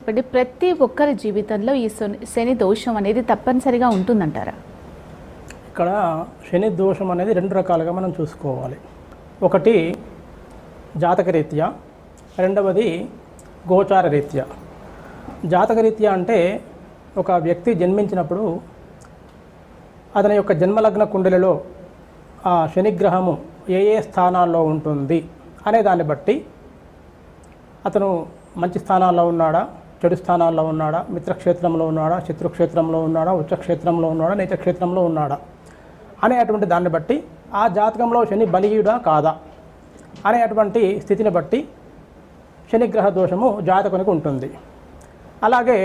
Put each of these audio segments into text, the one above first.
అంటే ప్రతి ఒక్కరి జీవితంలో ఈ శని- శని దోషం అనేది తప్పనిసరిగా ఉంటుందంటారా ఇక్కడ శని దోషం అనేది రెండు రకాలుగా మనం చూసుకోవాలి ఒకటి జాతకరీత్యా రెండవది గోచార రీత్యా జాతకరీత్యా అంటే ఒక వ్యక్తి జన్మించినప్పుడు అతని యొక్క జన్మలగ్న కుండలిలో ఆ శనిగ్రహము ఏ ఏ స్థానాల్లో ఉంటుంది అనే దాన్ని బట్టి అతను మంచి స్థానాల్లో ఉన్నాడా చెడు స్థానాల్లో ఉన్నాడా మిత్రక్షేత్రంలో ఉన్నాడా శత్రుక్షేత్రంలో ఉన్నాడా ఉచ్చక్షేత్రంలో ఉన్నాడా నీచక్షేత్రంలో ఉన్నాడా అనేటువంటి దాన్ని బట్టి ఆ జాతకంలో శని బలీయుడా కాదా అనేటువంటి స్థితిని బట్టి శనిగ్రహ దోషము జాతకునికి ఉంటుంది అలాగే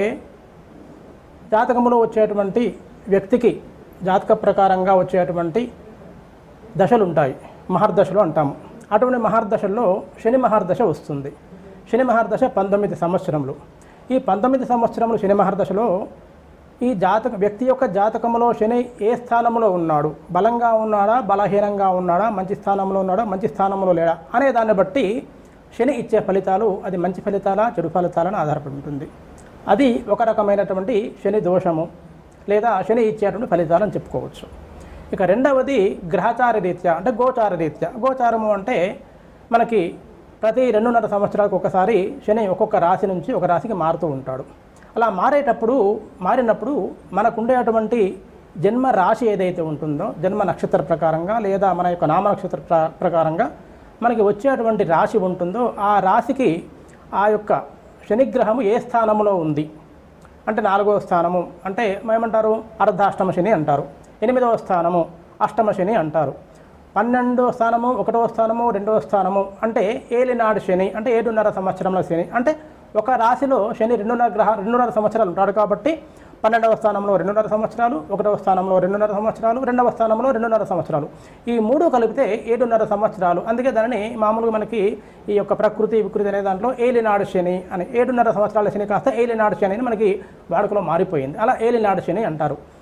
జాతకంలో వచ్చేటువంటి వ్యక్తికి జాతక ప్రకారంగా వచ్చేటువంటి దశలు ఉంటాయి మహర్దశలు అంటాము అటువంటి మహర్దశల్లో శని మహర్దశ వస్తుంది శని మహర్దశ పంతొమ్మిది సంవత్సరములు ఈ పంతొమ్మిది సంవత్సరములు శని మహర్దశలో ఈ జాతక వ్యక్తి యొక్క జాతకంలో శని ఏ స్థానంలో ఉన్నాడు బలంగా ఉన్నాడా బలహీనంగా ఉన్నాడా మంచి స్థానంలో ఉన్నాడా మంచి స్థానంలో లేడా అనే దాన్ని బట్టి శని ఇచ్చే ఫలితాలు అది మంచి ఫలితాలా చెడు ఫలితాలను ఆధారపడి ఉంటుంది అది ఒక రకమైనటువంటి శని దోషము లేదా శని ఇచ్చేటువంటి ఫలితాలని చెప్పుకోవచ్చు ఇక రెండవది గ్రహచార రీత్యా అంటే గోచార రీత్యా గోచారము అంటే మనకి ప్రతి రెండున్నర సంవత్సరాలకు ఒకసారి శని ఒక్కొక్క రాశి నుంచి ఒక రాశికి మారుతూ ఉంటాడు అలా మారేటప్పుడు మారినప్పుడు మనకుండేటువంటి జన్మ రాశి ఏదైతే ఉంటుందో జన్మ నక్షత్ర ప్రకారంగా లేదా మన యొక్క నామ నక్షత్ర ప్ర- ప్రకారంగా మనకి వచ్చేటువంటి రాశి ఉంటుందో ఆ రాశికి ఆ యొక్క శనిగ్రహము ఏ స్థానంలో ఉంది అంటే నాలుగవ స్థానము అంటే ఏమంటారు అర్ధాష్టమ శని అంటారు ఎనిమిదవ స్థానము అష్టమ శని అంటారు పన్నెండవ స్థానము ఒకటవ స్థానము రెండవ స్థానము అంటే ఏలినాడు శని అంటే ఏడున్నర సంవత్సరంలో శని అంటే ఒక రాశిలో శని రెండున్నర గ్రహ రెండున్నర సంవత్సరాలు ఉంటాడు కాబట్టి పన్నెండవ స్థానంలో రెండున్నర సంవత్సరాలు ఒకటవ స్థానంలో రెండున్నర సంవత్సరాలు రెండవ స్థానంలో రెండున్నర సంవత్సరాలు ఈ మూడు కలిపితే ఏడున్నర సంవత్సరాలు అందుకే దానిని మామూలుగా మనకి ఈ యొక్క ప్రకృతి వికృతి అనే దాంట్లో ఏలినాడు శని అని ఏడున్నర సంవత్సరాల శని కాస్త ఏలినాడు శని అని మనకి వాడుకలో మారిపోయింది అలా ఏలినాడు శని అంటారు